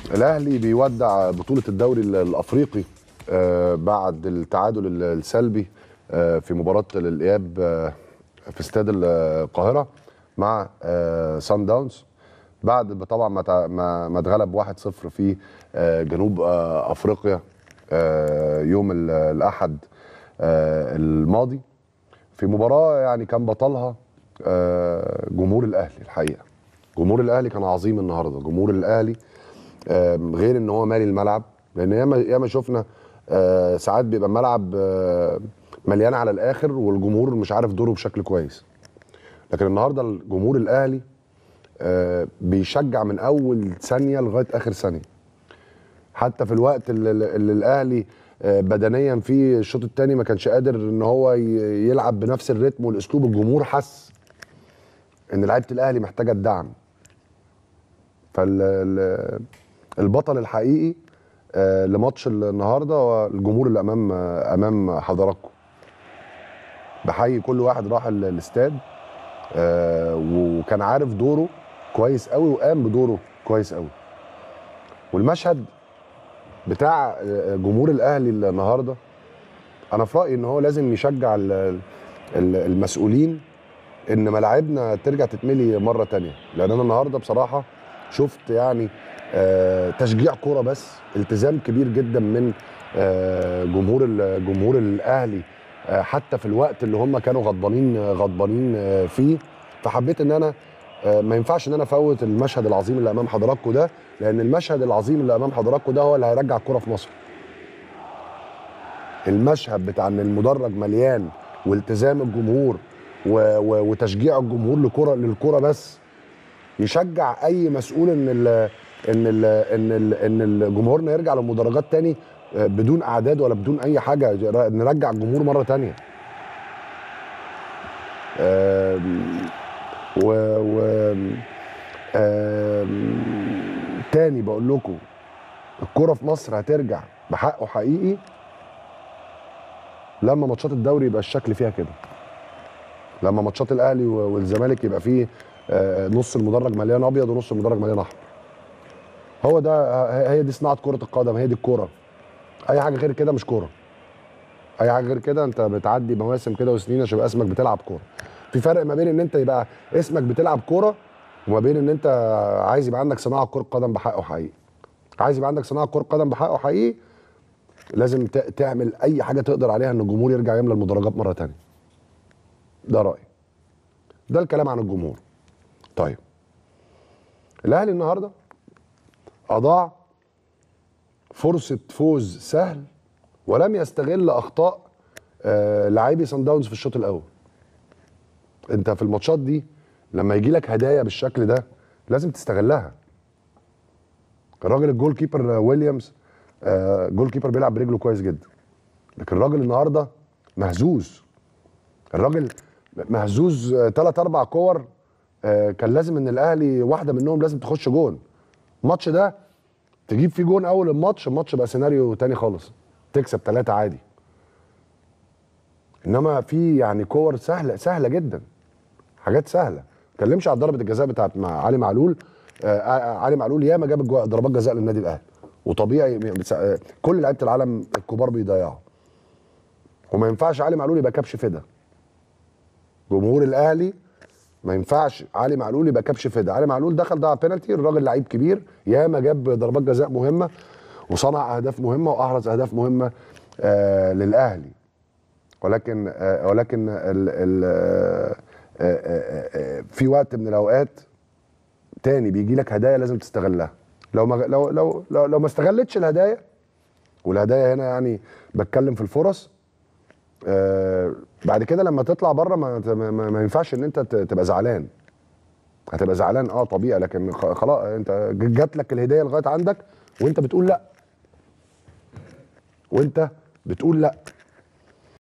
الاهلي بيودع بطوله الدوري ال- الافريقي آه، بعد التعادل ال- السلبي آه، في مباراه الاياب آه، في استاد ال- القاهره مع آه، سان داونز بعد طبعا ما تع- ما ما اتغلب 1-0 في آه، جنوب آه، افريقيا آه، يوم ال- الاحد آه، الماضي في مباراه يعني كان بطلها آه، جمهور الاهلي الحقيقه جمهور الاهلي كان عظيم النهارده جمهور الاهلي آم، غير ان هو مالي الملعب لان ياما ياما شفنا آه، ساعات بيبقى الملعب آه، مليان على الاخر والجمهور مش عارف دوره بشكل كويس لكن النهارده الجمهور الاهلي آه، بيشجع من اول ثانيه لغايه اخر ثانيه حتى في الوقت اللي, اللي الاهلي آه، بدنيا فيه الشوط الثاني ما كانش قادر ان هو ي- يلعب بنفس الريتم والاسلوب الجمهور حس ان لعيبه الاهلي محتاجه الدعم فالبطل الحقيقي آه، لماتش النهارده هو الجمهور اللي امام آه، امام حضراتكم بحيي كل واحد راح ال- الاستاد آه، وكان عارف دوره كويس قوي وقام بدوره كويس قوي والمشهد بتاع آه، جمهور الاهلي النهارده انا في رايي ان هو لازم يشجع ال- ال- المسؤولين ان ملاعبنا ترجع تتملي مره تانية لان انا النهارده بصراحه شفت يعني آه، تشجيع كوره بس التزام كبير جدا من آه، جمهور ال- جمهور الاهلي آه، حتى في الوقت اللي هم كانوا غضبانين غضبانين آه، فيه فحبيت ان انا آه، ما ينفعش ان انا افوت المشهد العظيم اللي امام حضراتكم ده لان المشهد العظيم اللي امام حضراتكم ده هو اللي هيرجع الكوره في مصر المشهد بتاع ان المدرج مليان والتزام الجمهور و و وتشجيع الجمهور لكره للكره بس يشجع اي مسؤول ان ال ان ال ان ال ان الجمهورنا يرجع للمدرجات تاني آه، بدون اعداد ولا بدون اي حاجه ر- نرجع الجمهور مره تانيه آم، و و آم، تاني بقول لكم الكره في مصر هترجع بحقه حقيقي لما ماتشات الدوري يبقى الشكل فيها كده لما ماتشات الاهلي و- والزمالك يبقى فيه آه، نص المدرج مليان ابيض ونص المدرج مليان احمر هو ده آه، هي دي صناعه كره القدم هي دي الكوره اي حاجه غير كده مش كوره اي حاجه غير كده انت بتعدي مواسم كده وسنين عشان يبقى اسمك بتلعب كوره في فرق ما بين ان انت يبقى اسمك بتلعب كوره وما بين ان انت عايز يبقى عندك صناعه كره قدم بحقه حقيقي عايز يبقى عندك صناعه كره قدم بحقه حقيقي لازم ت- تعمل اي حاجه تقدر عليها ان الجمهور يرجع يملى المدرجات مره تانية ده رايي ده الكلام عن الجمهور طيب الاهلي النهارده اضاع فرصه فوز سهل ولم يستغل اخطاء آه، لاعبي سان داونز في الشوط الاول انت في الماتشات دي لما يجي لك هدايا بالشكل ده لازم تستغلها الراجل الجول كيبر ويليامز آه، جول كيبر بيلعب برجله كويس جدا لكن الراجل النهارده مهزوز الراجل مهزوز ثلاث اربع كور آه، كان لازم ان الاهلي واحده منهم لازم تخش جون الماتش ده تجيب فيه جون اول الماتش الماتش بقى سيناريو تاني خالص تكسب ثلاثة عادي انما في يعني كور سهله سهله جدا حاجات سهله ما اتكلمش على ضربه الجزاء بتاعت مع علي معلول آه آه، علي معلول ياما جاب الجو- ضربات جزاء للنادي الاهلي وطبيعي بس- آه، كل لعيبه العالم الكبار بيضيعوا وما ينفعش علي معلول يبقى كبش فدا جمهور الاهلي ما ينفعش علي معلول يبقى كبش فدا علي معلول دخل ضيع بينالتي الراجل لعيب كبير ياما جاب ضربات جزاء مهمه وصنع اهداف مهمه واحرز اهداف مهمه آه للاهلي ولكن آه ولكن ال ال آه آه آه آه في وقت من الاوقات تاني بيجي لك هدايا لازم تستغلها لو ما لو لو لو, لو ما استغلتش الهدايا والهدايا هنا يعني بتكلم في الفرص آه بعد كده لما تطلع بره ما, ما, ما ينفعش ان انت ت- تبقى زعلان هتبقى زعلان اه طبيعي لكن خ- خلاص انت جات لك الهديه لغايه عندك وانت بتقول لا وانت بتقول لا